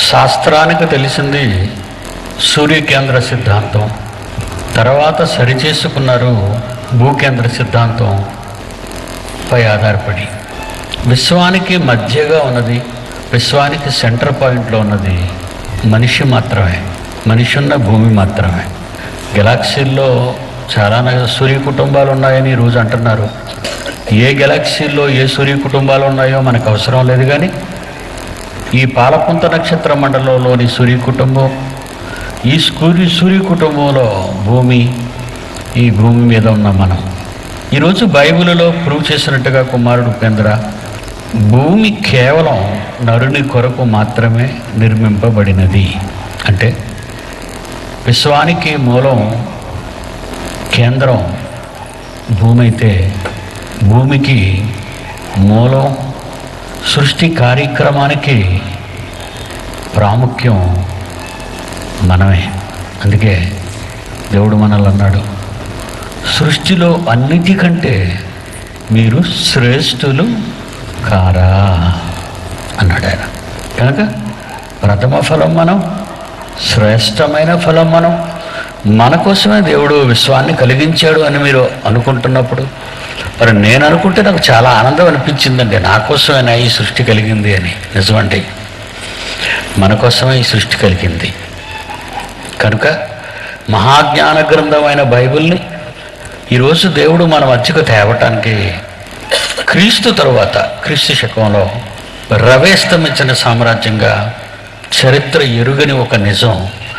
శాస్త్రానికి తెలిసింది సూర్యకేంద్ర సిద్ధాంతం తర్వాత సరిచేసుకున్నారు భూకేంద్ర సిద్ధాంతం పై ఆధారపడి విశ్వానికి మధ్యగా ఉన్నది విశ్వానికి సెంటర్ పాయింట్లో ఉన్నది మనిషి మాత్రమే మనిషి ఉన్న భూమి మాత్రమే గెలాక్సీల్లో చాలా నగ- సూర్య కుటుంబాలు ఉన్నాయని ఈరోజు అంటున్నారు ఏ గెలాక్సీల్లో ఏ సూర్య కుటుంబాలు ఉన్నాయో మనకు అవసరం లేదు కానీ ఈ పాలపుంత నక్షత్ర మండలంలోని సూర్య కుటుంబం ఈ సూర్య సూర్య కుటుంబంలో భూమి ఈ భూమి మీద ఉన్న మనం ఈరోజు బైబిల్లో ప్రూవ్ చేసినట్టుగా కుమారుడు ఉపేంద్ర భూమి కేవలం నరుని కొరకు మాత్రమే నిర్మింపబడినది అంటే విశ్వానికి మూలం కేంద్రం భూమి అయితే భూమికి మూలం సృష్టి కార్యక్రమానికి ప్రాముఖ్యం మనమే అందుకే దేవుడు మనల్ని అన్నాడు సృష్టిలో అన్నిటికంటే మీరు శ్రేష్ఠులు కారా అన్నాడు ఆయన కనుక ప్రథమ ఫలం మనం శ్రేష్టమైన ఫలం మనం మన కోసమే దేవుడు విశ్వాన్ని కలిగించాడు అని మీరు అనుకుంటున్నప్పుడు మరి నేను అనుకుంటే నాకు చాలా ఆనందం అనిపించిందండి నా కోసమేనా ఈ సృష్టి కలిగింది అని నిజమండి మన కోసమే ఈ సృష్టి కలిగింది కనుక మహాజ్ఞాన గ్రంథమైన బైబిల్ని ఈరోజు దేవుడు మన మధ్యకు తేవటానికి క్రీస్తు తరువాత క్రీస్తు శకంలో రవేస్తమించిన సామ్రాజ్యంగా చరిత్ర ఎరుగని ఒక నిజం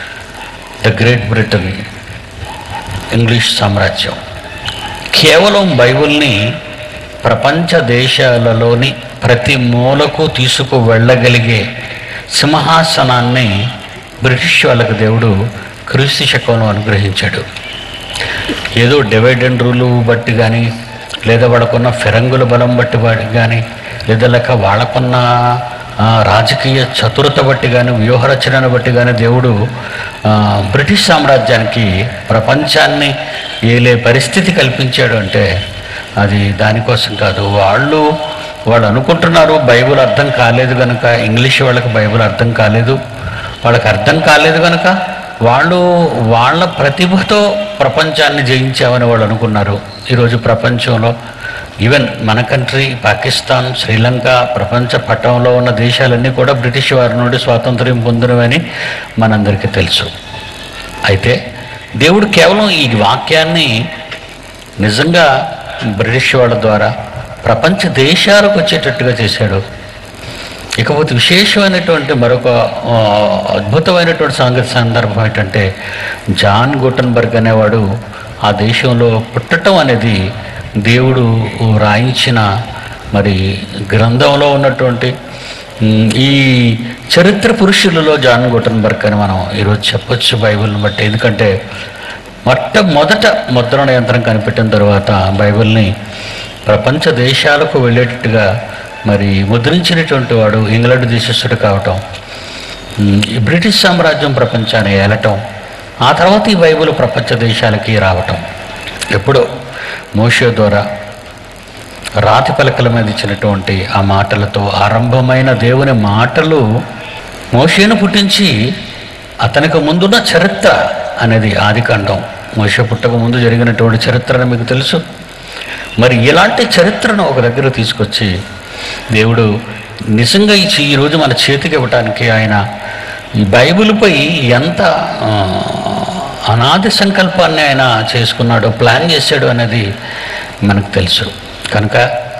ద గ్రేట్ బ్రిటన్ ఇంగ్లీష్ సామ్రాజ్యం కేవలం బైబిల్ని ప్రపంచ దేశాలలోని ప్రతి మూలకు తీసుకు వెళ్ళగలిగే సింహాసనాన్ని బ్రిటిష్ వాళ్ళకు దేవుడు క్రీస్తు శకంలో అనుగ్రహించాడు ఏదో డివైడ్ అండ్ రూల్ బట్టి కానీ లేదా వాళ్ళకున్న ఫిరంగుల బలం బట్టి వాడి కానీ లేదా లేక వాళ్ళకున్న ఆ, రాజకీయ చతురత బట్టి కానీ వ్యూహరచనను బట్టి కానీ దేవుడు ఆ, బ్రిటిష్ సామ్రాజ్యానికి ప్రపంచాన్ని ఏలే పరిస్థితి కల్పించాడు అంటే అది దానికోసం కాదు వాళ్ళు వాళ్ళు అనుకుంటున్నారు బైబిల్ అర్థం కాలేదు కనుక ఇంగ్లీష్ వాళ్ళకి బైబిల్ అర్థం కాలేదు వాళ్ళకి అర్థం కాలేదు కనుక వాళ్ళు వాళ్ళ ప్రతిభతో ప్రపంచాన్ని జయించామని వాళ్ళు అనుకున్నారు ఈరోజు ప్రపంచంలో ఈవెన్ మన కంట్రీ పాకిస్తాన్ శ్రీలంక ప్రపంచ పటంలో ఉన్న దేశాలన్నీ కూడా బ్రిటిష్ వారి నుండి స్వాతంత్ర్యం పొందినవని మనందరికీ తెలుసు అయితే దేవుడు కేవలం ఈ వాక్యాన్ని నిజంగా బ్రిటిష్ వాళ్ళ ద్వారా ప్రపంచ దేశాలకు వచ్చేటట్టుగా చేశాడు ఇకపోతే విశేషమైనటువంటి మరొక ఆ, అద్భుతమైనటువంటి సంగతి సందర్భం ఏంటంటే జాన్ గుటన్బర్గ్ అనేవాడు ఆ దేశంలో పుట్టటం అనేది దేవుడు రాయించిన మరి గ్రంథంలో ఉన్నటువంటి ఉమ్, ఈ చరిత్ర పురుషులలో జాన్ గుటన్బర్గ్ అని మనం ఈరోజు చెప్పొచ్చు బైబిల్ని బట్టి ఎందుకంటే మొట్టమొదట ముద్రణ యంత్రం కనిపెట్టిన తర్వాత బైబిల్ని ప్రపంచ దేశాలకు వెళ్ళేటట్టుగా మరి ముద్రించినటువంటి వాడు ఇంగ్లాండ్ దేశస్థుడు కావటం ఉమ్, ఈ బ్రిటిష్ సామ్రాజ్యం ప్రపంచాన్ని ఏలటం ఆ తర్వాత ఈ బైబిల్ ప్రపంచ దేశాలకి రావటం ఎప్పుడో మోషే ద్వారా రాతి పలకల మీద ఇచ్చినటువంటి ఆ మాటలతో ఆరంభమైన దేవుని మాటలు మోషేను పుట్టించి అతనికి ముందున్న చరిత్ర అనేది ఆదికాండం మోషే పుట్టక ముందు జరిగినటువంటి చరిత్ర అని మీకు తెలుసు మరి ఇలాంటి చరిత్రను ఒక దగ్గర తీసుకొచ్చి దేవుడు నిజంగా ఇచ్చి ఈరోజు మన చేతికి ఇవ్వటానికి ఆయన ఈ బైబిల్పై ఎంత ఆ, అనాది సంకల్పాన్ని ఆయన చేసుకున్నాడు ప్లాన్ చేశాడు అనేది మనకు తెలుసు కనుక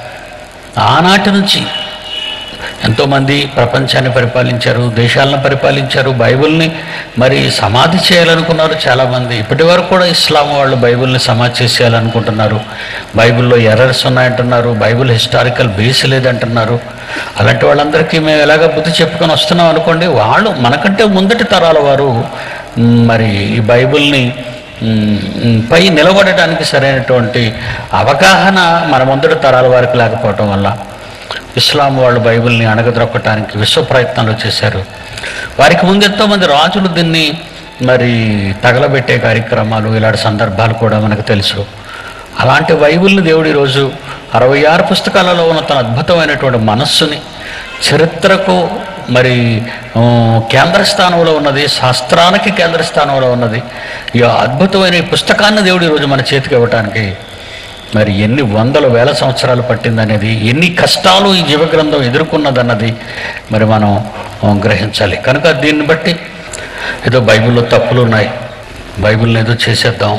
ఆనాటి నుంచి ఎంతోమంది ప్రపంచాన్ని పరిపాలించారు దేశాలను పరిపాలించారు బైబిల్ని మరి సమాధి చేయాలనుకున్నారు చాలామంది ఇప్పటి వరకు కూడా ఇస్లాం వాళ్ళు బైబిల్ని సమాధి చేసేయాలనుకుంటున్నారు బైబిల్లో ఎర్రర్స్ ఉన్నాయంటున్నారు బైబిల్ హిస్టారికల్ బేస్ లేదంటున్నారు అలాంటి వాళ్ళందరికీ మేము ఎలాగ బుద్ధి చెప్పుకొని వస్తున్నాం అనుకోండి వాళ్ళు మనకంటే ముందటి తరాల వారు మ్, మరి ఈ బైబిల్ని మ్, మ్, పై నిలబడటానికి సరైనటువంటి అవగాహన మన ముందటి తరాల వారికి లేకపోవటం వల్ల ఇస్లాం వాళ్ళు బైబిల్ని అణగద్రొక్కటానికి విశ్వ ప్రయత్నాలు చేశారు వారికి ముందు ఎంతోమంది రాజులు దీన్ని మరి తగలబెట్టే కార్యక్రమాలు ఇలాంటి సందర్భాలు కూడా మనకు తెలుసు అలాంటి బైబిల్ని దేవుడు ఈరోజు అరవై ఆరు పుస్తకాలలో ఉన్న తన అద్భుతమైనటువంటి మనస్సుని చరిత్రకు మరి ఆ, కేంద్ర స్థానంలో ఉన్నది శాస్త్రానికి కేంద్ర స్థానంలో ఉన్నది ఈ అద్భుతమైన ఈ పుస్తకాన్ని దేవుడు ఈరోజు మన చేతికి ఇవ్వటానికి మరి ఎన్ని వందల వేల సంవత్సరాలు పట్టిందనేది ఎన్ని కష్టాలు ఈ జీవగ్రంథం ఎదుర్కొన్నదన్నది మరి మనం ఆ, గ్రహించాలి కనుక దీన్ని బట్టి ఏదో బైబిల్లో తప్పులు ఉన్నాయి బైబిల్ని ఏదో చేసేద్దాం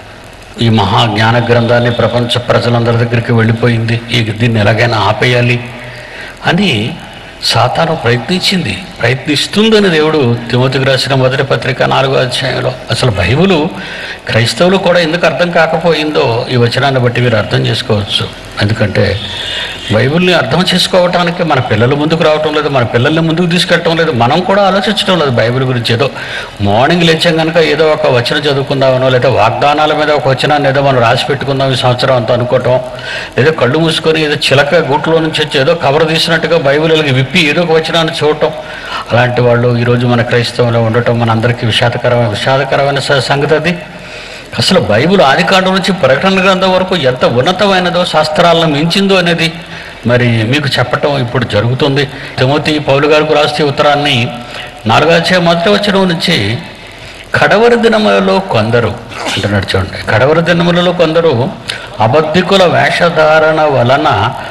ఈ మహా జ్ఞాన గ్రంథాన్ని ప్రపంచ ప్రజలందరి దగ్గరికి వెళ్ళిపోయింది ఈ దీన్ని ఎలాగైనా ఆపేయాలి అని సాతాను ప్రయత్నించింది ప్రయత్నిస్తుందని దేవుడు తిమోతికి రాసిన మొదటి పత్రిక నాలుగో అధ్యాయంలో అసలు బైబిలు క్రైస్తవులు కూడా ఎందుకు అర్థం కాకపోయిందో ఈ వచనాన్ని బట్టి మీరు అర్థం చేసుకోవచ్చు ఎందుకంటే బైబిల్ని అర్థం చేసుకోవటానికి మన పిల్లలు ముందుకు రావటం లేదు మన పిల్లల్ని ముందుకు తీసుకెళ్ళటం లేదు మనం కూడా ఆలోచించడం లేదు బైబిల్ గురించి ఏదో మార్నింగ్ లేచాం కనుక ఏదో ఒక వచనం చదువుకుందామనో లేదా వాగ్దానాల మీద ఒక వచనాన్ని ఏదో మనం రాసి పెట్టుకుందాం ఈ సంవత్సరం అంతా అనుకోవటం ఏదో కళ్ళు మూసుకొని ఏదో చిలక గూట్లో నుంచి వచ్చి ఏదో కవర్ తీసినట్టుగా బైబిల్ ఇలాగ విప్పి ఏదో ఒక వచనాన్ని చూడటం అలాంటి వాళ్ళు ఈరోజు మన క్రైస్తవంలో ఉండటం మన అందరికీ విషాదకరమైన విషాదకరమైన స- సంగతి అది అసలు బైబిల్ ఆదికాండం నుంచి ప్రకటన గ్రంథం వరకు ఎంత ఉన్నతమైనదో శాస్త్రాలను మించిందో అనేది మరి మీకు చెప్పటం ఇప్పుడు జరుగుతుంది తిమోతి పౌలు గారికి రాస్తే ఉత్తరాన్ని నాలుగో అధ్యాయం మొదటి వచ్చిన నుంచి కడవరి దినములలో కొందరు అంటున్నాడు చూడండి కడవరి దినములలో కొందరు అబద్ధికుల వేషధారణ వలన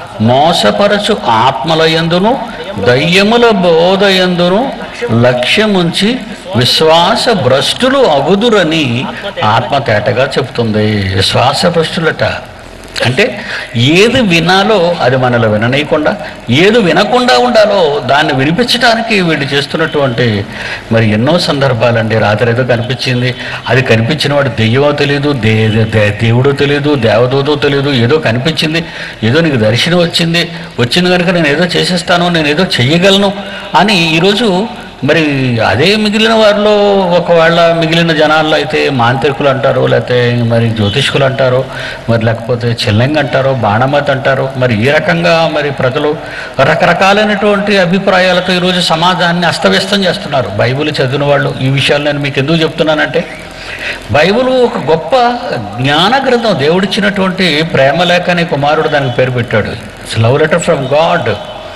మోసపరచు ఆత్మలయందును దయ్యముల బోధయందును లక్ష్యముంచి విశ్వాస భ్రష్టులు అగుదురని ఆత్మ తేటగా చెప్తుంది విశ్వాస భ్రష్టులట అంటే ఏది వినాలో అది మనలో విననీయకుండా ఏది వినకుండా ఉండాలో దాన్ని వినిపించడానికి వీళ్ళు చేస్తున్నటువంటి మరి ఎన్నో సందర్భాలండి రాత్రి ఏదో కనిపించింది అది కనిపించిన వాడు దెయ్యమో తెలియదు దే దే- దేవుడో తెలియదు దేవదూతో తెలియదు ఏదో కనిపించింది ఏదో నీకు దర్శనం వచ్చింది వచ్చింది కనుక నేను ఏదో చేసేస్తాను నేను ఏదో చెయ్యగలను అని ఈరోజు మరి అదే మిగిలిన వారిలో ఒకవేళ మిగిలిన జనాల్లో అయితే మాంత్రికులు అంటారు లేకపోతే మరి జ్యోతిష్కులు అంటారు మరి లేకపోతే చెల్లంగి అంటారు బాణమతి అంటారు మరి ఈ రకంగా మరి ప్రజలు రకరకాలైనటువంటి అభిప్రాయాలతో ఈరోజు సమాజాన్ని అస్తవ్యస్తం చేస్తున్నారు బైబిల్ చదివిన వాళ్ళు ఈ విషయాలు నేను మీకు ఎందుకు చెప్తున్నానంటే బైబిల్ ఒక గొప్ప జ్ఞాన గ్రంథం దేవుడిచ్చినటువంటి ప్రేమ లేఖ అనే కుమారుడు దానికి పేరు పెట్టాడు it's love letter from God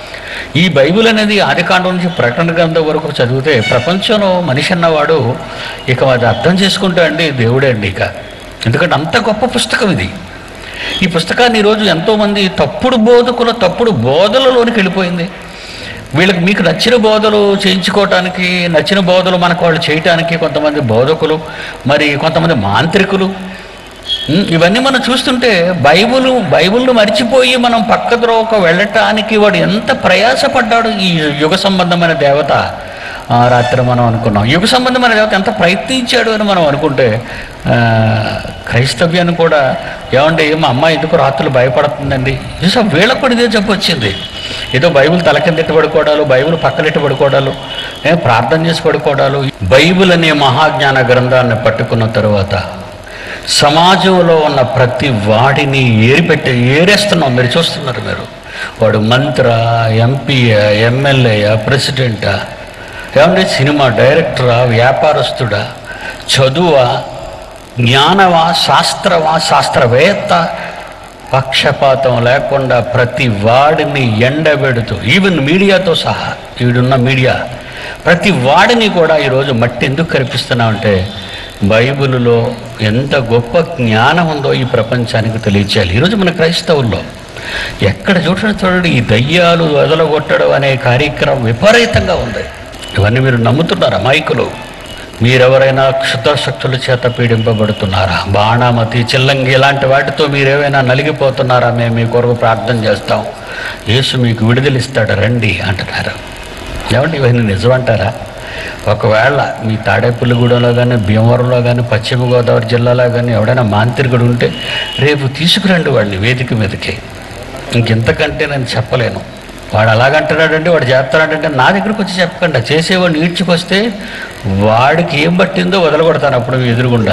ఈ బైబిల్ అనేది ఆదికాండం నుంచి ప్రకటన గ్రంథం వరకు చదివితే ప్రపంచంలో మనిషి అన్నవాడు ఇక అది అర్థం చేసుకుంటా అండి దేవుడే అండి ఇక ఎందుకంటే అంత గొప్ప పుస్తకం ఇది ఈ పుస్తకాన్ని ఈరోజు ఎంతోమంది తప్పుడు బోధకుల తప్పుడు బోధలలోనికి వెళ్ళిపోయింది వీళ్ళకి మీకు నచ్చిన బోధలు చేయించుకోవటానికి నచ్చిన బోధలు మనకు వాళ్ళు చేయటానికి కొంతమంది బోధకులు మరి కొంతమంది మాంత్రికులు ఉమ్, ఇవన్నీ మనం చూస్తుంటే బైబుల్ బైబుల్ను మర్చిపోయి మనం పక్క ద్రోవకు వెళ్ళటానికి వాడు ఎంత ప్రయాసపడ్డాడు ఈ యుగ సంబంధమైన దేవత ఆ, రాత్రి మనం అనుకున్నాం యుగ సంబంధమైన దేవత ఎంత ప్రయత్నించాడు అని మనం అనుకుంటే ఆ, క్రైస్తవ్యాన్ని కూడా ఏమండి మా అమ్మ ఎందుకు రాత్రులు భయపడుతుందండి చూసా వీళ్ళకు కూడా ఇదే చెప్పు వచ్చింది ఏదో బైబిల్ తల కిందెట్టి పడుకోవడాలు బైబిల్ పక్కనెట్టి పడుకోవడాలు ఏ, ప్రార్థన చేసి పడుకోవడాలు బైబిల్ అనే మహాజ్ఞాన గ్రంథాన్ని పట్టుకున్న తరువాత సమాజంలో ఉన్న ప్రతి వాడిని ఏరిపెట్టి ఏరేస్తున్నాం మీరు చూస్తున్నారు మీరు వాడు మంత్ర ఎంపీ ఎమ్మెల్యే ప్రెసిడెంటా ఏమంటే సినిమా డైరెక్టరా వ్యాపారస్తుడా చదువా జ్ఞానవా శాస్త్రవా శాస్త్రవేత్త పక్షపాతం లేకుండా ప్రతి వాడిని ఎండబెడుతూ ఈవెన్ మీడియాతో సహా ఈడున్న మీడియా ప్రతి వాడిని కూడా ఈరోజు మట్టి ఎందుకు కనిపిస్తున్నామంటే బైబిలులో ఎంత గొప్ప జ్ఞానం ఉందో ఈ ప్రపంచానికి తెలియచేయాలి ఈరోజు మన క్రైస్తవుల్లో ఎక్కడ చూడండి చూడండి ఈ దయ్యాలు వదలగొట్టడం అనే కార్యక్రమం విపరీతంగా ఉంది ఇవన్నీ మీరు నమ్ముతున్నారా మైకులు మీరెవరైనా క్షుద్రశక్తుల చేత పీడింపబడుతున్నారా బాణామతి చిల్లంగి ఇలాంటి వాటితో మీరేమైనా నలిగిపోతున్నారా మేము మీ కొరకు ప్రార్థన చేస్తాం యేసు మీకు విడుదలిస్తాడు రండి అంటున్నారు ఏమండి ఇవన్నీ నిజమంటారా ఒకవేళ మీ తాడేపల్లిగూడెంలో కానీ భీమవరంలో కానీ పశ్చిమ గోదావరి జిల్లాలో కానీ ఎవడైనా మాంత్రికుడు ఉంటే రేపు తీసుకురండి వాడిని వేదిక మీదకి ఇంకెంతకంటే నేను చెప్పలేను వాడు అలాగంటున్నాడంటే వాడు చేస్తున్నాడంటే నా దగ్గరకు వచ్చి చెప్పకండి చేసేవాడిని ఈడ్చుకొస్తే వాడికి ఏం పట్టిందో వదలగొడతాను అప్పుడు మీ ఎదురుగుండా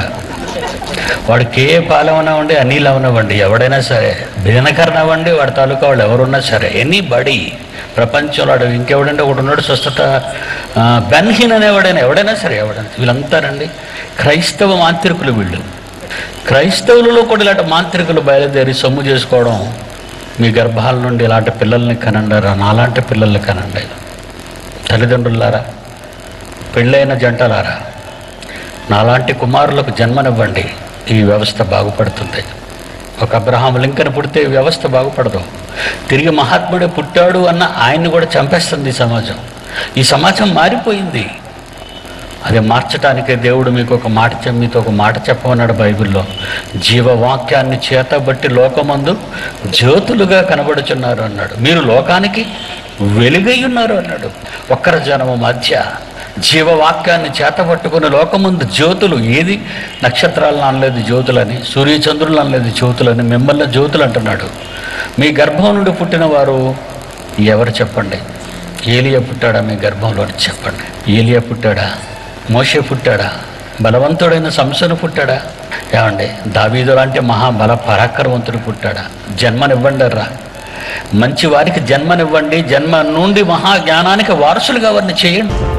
వాడికి ఏ పాలెం అవ్వండి అనిల్ అవనివ్వండి ఎవడైనా సరే దినకరణ అవ్వండి వాడి తాలూకా వాళ్ళు ఎవరున్నా సరే ఎనీ బడి ప్రపంచంలో వాడు ఇంకెవడంటే ఒకడు ఉన్నాడు స్వస్థత ఆ, బెన్హీన్ అనేవాడైనా ఎవడైనా సరే ఎవడైనా వీళ్ళంతారండి క్రైస్తవ మాంత్రికులు వీళ్ళు క్రైస్తవులలో కూడా ఇలాంటి మాంత్రికులు బయలుదేరి సొమ్ము చేసుకోవడం మీ గర్భాల నుండి ఇలాంటి పిల్లల్ని కనండి రా నాలాంటి పిల్లల్ని కనండి తల్లిదండ్రులారా పెళ్ళైన జంటలారా నాలాంటి కుమారులకు జన్మనివ్వండి ఈ వ్యవస్థ బాగుపడుతుంది ఒక అబ్రహాం లింకన్ పుడితే ఈ వ్యవస్థ బాగుపడదు తిరిగి మహాత్ముడే పుట్టాడు అన్న ఆయన్ని కూడా చంపేస్తుంది ఈ సమాజం ఈ సమాజం మారిపోయింది అది మార్చడానికే దేవుడు మీకు ఒక మాట చె- మీతో ఒక మాట చెప్పమన్నాడు బైబిల్లో జీవవాక్యాన్ని చేతబట్టి లోకమందు జ్యోతులుగా కనబడుచున్నారు అన్నాడు మీరు లోకానికి వెలుగై ఉన్నారు అన్నాడు ఒక్కరి జనము మధ్య జీవవాక్యాన్ని చేతబట్టుకుని లోకముందు జ్యోతులు ఏది నక్షత్రాలను అనలేదు జ్యోతులని సూర్యచంద్రులు అనలేదు జ్యోతులని మిమ్మల్ని జ్యోతులు అంటున్నాడు మీ గర్భం నుండి పుట్టిన వారు ఎవరు చెప్పండి ఏలియా పుట్టాడా మీ గర్భంలో చెప్పండి ఏలియా పుట్టాడా మోషే పుట్టాడా బలవంతుడైన సంసను పుట్టాడా ఏమండి దావీదు లాంటి మహాబల పరాక్రమవంతుడు పుట్టాడా జన్మనివ్వండి రా మంచి వారికి జన్మనివ్వండి జన్మ నుండి మహా జ్ఞానానికి వారసులుగా వారిని చేయండి